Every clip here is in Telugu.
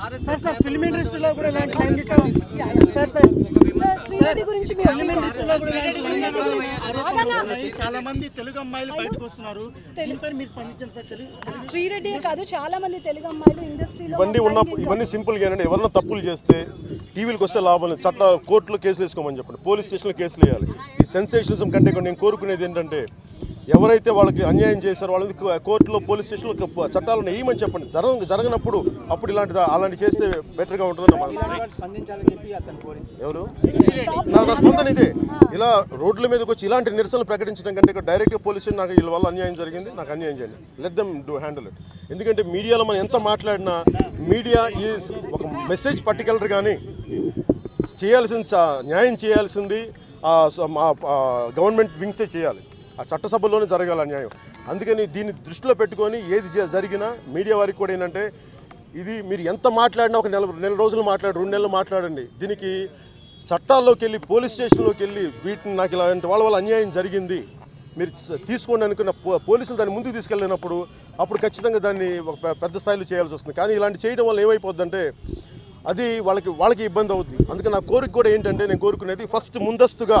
సార్ సార్ ఫిల్మ్ ఇండస్ట్రీలో కూడా ఇలాంటి లైంగిక సార్ సార్ సార్ శ్రీరెడ్డి గురించి మీ ఫిల్మ్ ఇండస్ట్రీలో కూడా ఇలాంటి లైంగిక ఆగన్నా. ఉన్నాయి. చాలా మంది తెలుగు అమ్మాయిలు బయటకు వస్తున్నారు దీనిపై మీరు స్పందించండి సార్ తెలుగు శ్రీరెడ్డియే కాదు చాలా మంది తెలుగు అమ్మాయిలు ఇండస్ట్రీలో ఇవన్నీ ఉన్న ఇవన్నీ సింపుల్ గానండి ఎవరన్నా తప్పులు చేస్తే టీవీలకు వస్తే లాభం లేదు చట్ట కోర్టులో కేసులు వేసుకోమని చెప్పండి పోలీస్ స్టేషన్లో కేసులు వేయాలి ఈ సెన్సేషనిజం కంటే కూడా నేను కోరుకునేది ఏంటంటే ఎవరైతే వాళ్ళకి అన్యాయం చేశారో వాళ్ళకి కో- కోర్టులో పోలీస్ స్టేషన్లో ఒక చట్టాలను వేయమని చెప్పండి జరగ జరగనప్పుడు అప్పుడు ఇలాంటిది అలాంటి చేస్తే బెటర్గా ఉంటుందని నా మనసు స్పందించాలని చెప్పి అతను కోరింది ఎవరు నా నా స్పందన ఇదే ఇలా రోడ్ల మీదకి వచ్చి ఇలాంటి నిరసనలు ప్రకటించడం కంటే ఇక్కడ డైరెక్ట్గా పోలీస్ స్టేషన్ నాకు వీళ్ళ వల్ల అన్యాయం జరిగింది నాకు అన్యాయం చేయండి let them do handle it ఎందుకంటే మీడియాలో మనం ఎంత మాట్లాడినా మీడియా ఈజ్ ఒక మెసేజ్ పట్టుకెళ్ళరు కానీ చేయాల్సింది చ- న్యాయం చేయాల్సింది ఆ స- మా గవర్నమెంట్ వింగ్సే చేయాలి ఆ చట్టసభల్లోనే జరగాలి ఆ న్యాయం అందుకని దీన్ని దృష్టిలో పెట్టుకొని ఏది జ- జరిగినా మీడియా వారికి కూడా ఏంటంటే ఇది మీరు ఎంత మాట్లాడినా ఒక నెల నెల రోజులు మాట్లాడి రెండు నెలలు మాట్లాడండి దీనికి చట్టాల్లోకి వెళ్ళి పోలీస్ స్టేషన్లోకి వెళ్ళి వీటిని నాకు ఇలాంటి వాళ్ళ వల్ల అన్యాయం జరిగింది మీరు స- తీసుకోండి అనుకున్న పో- పోలీసులు దాన్ని ముందుకు తీసుకెళ్ళినప్పుడు అప్పుడు ఖచ్చితంగా దాన్ని ఒక పె- పెద్ద స్థాయిలో చేయాల్సి వస్తుంది కానీ ఇలాంటి చేయడం వల్ల ఏమైపోద్దంటే అది వాళ్ళకి వాళ్ళకి ఇబ్బంది అవుద్ది అందుకే నా కోరిక కూడా ఏంటంటే నేను కోరుకునేది ఫస్ట్ ముందస్తుగా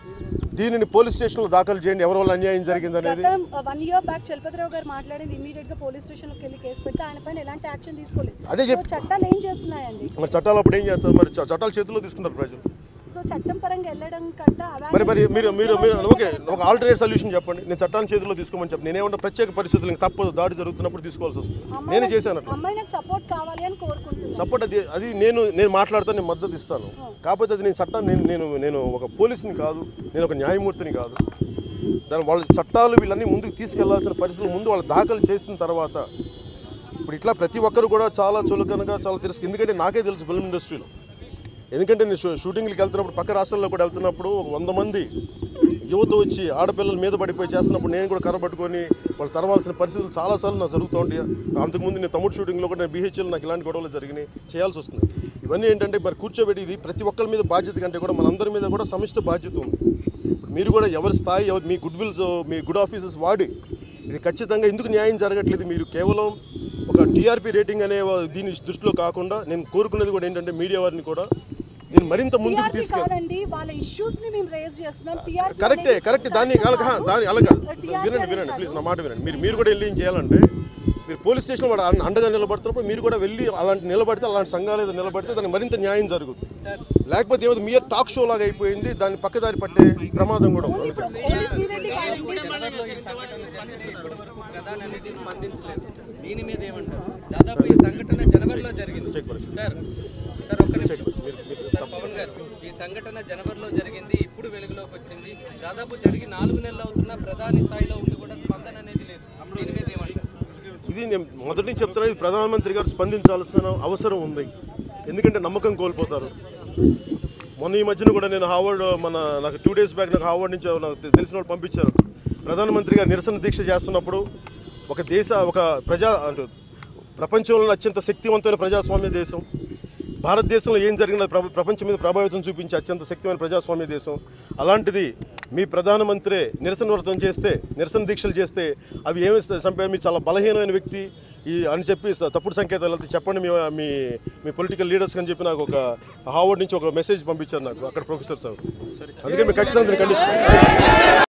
దీనిని పోలీస్ స్టేషన్లో దాఖలు చేయండి ఎవరి వల్ల అన్యాయం జరిగింది అనేది గతం వన్ ఇయర్ బ్యాక్ చలపతిరావు గారు మాట్లాడింది ఇమీడియట్ గా పోలీస్ స్టేషన్ లోకి వెళ్ళి కేసు పెడితే ఆయన పైన ఎలాంటి యాక్షన్ తీసుకోలేదు అదే చెప్- సో చట్టాలు ఏం చేస్తున్నాయండి మరి చట్టాలు అప్పుడు ఏం చేస్తారు మరి చ- చట్టాలు చేతుల్లో తీసుకుంటారు ప్రజలు సో చట్టం పరంగా వెళ్ళడం కంటే మరి మరి మీరు మీరు మీరు ఓకే ఒక ఆల్టర్నేట్ సొల్యూషన్ చెప్పండి నేను చట్టాన్ని చేతిలో తీసుకోమని చెప్పి నేనేమన్నా ప్రత్యేక పరిస్థితులు ఇంకా తప్పదు దాడి జరుగుతున్నప్పుడు తీసుకోవాల్సి వస్తుంది నేనే చేశాను అట్లా అమ్మాయి నాకు సపోర్ట్ కావాలి అని కోరుకుంటున్నాను సపోర్ట్ అది అది నేను నేను మాట్లాడతాను నేను మద్దతు ఇస్తాను కాకపోతే అది నేను చట్టం నేను నేను నేను ఒక పోలీసుని కాదు నేను ఒక న్యాయమూర్తిని కాదు దాని వాళ్ళ చట్టాలు వీళ్ళన్నీ ముందుకు తీసుకెళ్లాల్సిన పరిస్థితులు ముందు వాళ్ళు దాఖలు చేసిన తర్వాత ఇప్పుడు ఇట్లా ప్రతి ఒక్కరు కూడా చాలా చులకనగా చాలా తెలుసు ఎందుకంటే నాకే తెలుసు ఫిల్మ్ ఇండస్ట్రీలో ఎందుకంటే నేను షూ- షూటింగ్కి వెళ్తున్నప్పుడు పక్క రాష్ట్రాల్లో కూడా వెళ్తున్నప్పుడు ఒక వంద మంది యువత వచ్చి ఆడపిల్లల మీద పడిపోయి చేస్తున్నప్పుడు నేను కూడా కర్రబట్టుకొని వాళ్ళు తరవాల్సిన పరిస్థితులు చాలాసార్లు నాకు జరుగుతూ ఉంటాయి అంతకుముందు నేను తమ్ముడు షూటింగ్లో కూడా నేను బీహెచ్ఎల్ నాకు ఇలాంటి గొడవలు జరిగినాయి చేయాల్సి వస్తుంది ఇవన్నీ ఏంటంటే మరి కూర్చోబెట్టి ఇది ప్రతి ఒక్కరి మీద బాధ్యత కంటే కూడా మనందరి మీద కూడా సమిష్ట బాధ్యత ఉంది ఇప్పుడు మీరు కూడా ఎవరి స్థాయి ఎవరి మీ గుడ్ విల్స్ మీ గుడ్ ఆఫీసర్స్ వాడి ఇది ఖచ్చితంగా ఎందుకు న్యాయం జరగట్లేదు మీరు కేవలం ఒక టీఆర్పీ రేటింగ్ అనే దీని దృష్టిలో కాకుండా నేను కోరుకునేది కూడా ఏంటంటే మీడియా వారిని కూడా దీన్ని మరింత ముందుకు టీఆర్పీ తీసుకెళ్ళి కాదండి వాళ్ళ ఇష్యూస్ ని మేము రేజ్ చేస్తున్నాం టీఆర్పీ కరెక్టే కరెక్ట్ దాన్ని అలాగ దాని అలాగా TRP వినండి అనేది వినండి కాదు. ప్లీజ్ నా మాట వినండి మీరు మీరు కూడా వెళ్ళి ఏం చేయాలంటే మీరు పోలీస్ స్టేషన్ వాడు అన్- అండగా నిలబడుతున్నప్పుడు మీరు కూడా వెళ్ళి అలాంటి నిలబడితే అలాంటి సంఘాలు ఏదో నిలబడితే దానికి మరింత న్యాయం జరుగుతుంది లేకపోతే ఏదో మీ టాక్ షో లాగా అయిపోయింది దాన్ని పక్కదారి పట్టే ప్రమాదం కూడా ఉంది ఇప్పుడు ఓన్లీ శ్రీరెడ్డి కాదండి జనవరిలో ఈ సంఘటన స్పందించి ఇప్పటి వరకు ప్రధాని అనేది స్పందించలేదు దీని మీద ఏమంటారు దాదాపు ఈ సంఘటన జనవరిలో జరిగింది చెక్ పరిస్థితి. సార్ సార్ ఒక్క నిమిషం సార్ పవన్ గారు ఈ సంఘటన జనవరిలో జరిగింది ఇప్పుడు వెలుగులోకి వచ్చింది దాదాపు జరిగి నాలుగు నెలలు అవుతున్నా ప్రధాని స్థాయిలో ఉండి కూడా స్పందన అనేది లేదు దీని మీద ఏమంటారు ఇది నేను మొదటి నుంచి చెప్తున్నా ఇది ప్రధానమంత్రి గారు స్పందించాల్సిన అవసరం ఉంది ఎందుకంటే నమ్మకం కోల్పోతారు మొన్న ఈ మధ్యన కూడా నేను హార్వర్డ్ మన నాకు టూ డేస్ బ్యాక్ నాకు హార్వర్డ్ నుంచి నాకు తె- తెలిసిన వాళ్ళు పంపించారు ప్రధానమంత్రి గారు నిరసన దీక్ష చేస్తున్నప్పుడు ఒక దేశ ఒక ప్రజా అంటే ప్రపంచంలో అత్యంత శక్తివంతమైన ప్రజాస్వామ్య దేశం భారతదేశంలో ఏం జరిగిన ప్ర ప్రపంచం మీద ప్రభావితం చూపించే అత్యంత శక్తిమైన ప్రజాస్వామ్య దేశం అలాంటిది మీ ప్రధానమంత్రి నిరసన వ్రతం చేస్తే నిరసన దీక్షలు చేస్తే అవి ఏమి చంపే మీ చాలా బలహీనమైన వ్యక్తి ఈ అని చెప్పి స- తప్పుడు సంకేతాలు వెళ్తే చెప్పండి మీ మీ మీ పొలిటికల్ లీడర్స్ అని చెప్పి నాకు ఒక హార్వర్డ్ నుంచి ఒక మెసేజ్ పంపించారు నాకు అక్కడ ప్రొఫెసర్ సార్ అందుకే మేము ఖచ్చితంగా దీన్ని ఖండిస్తున్నాం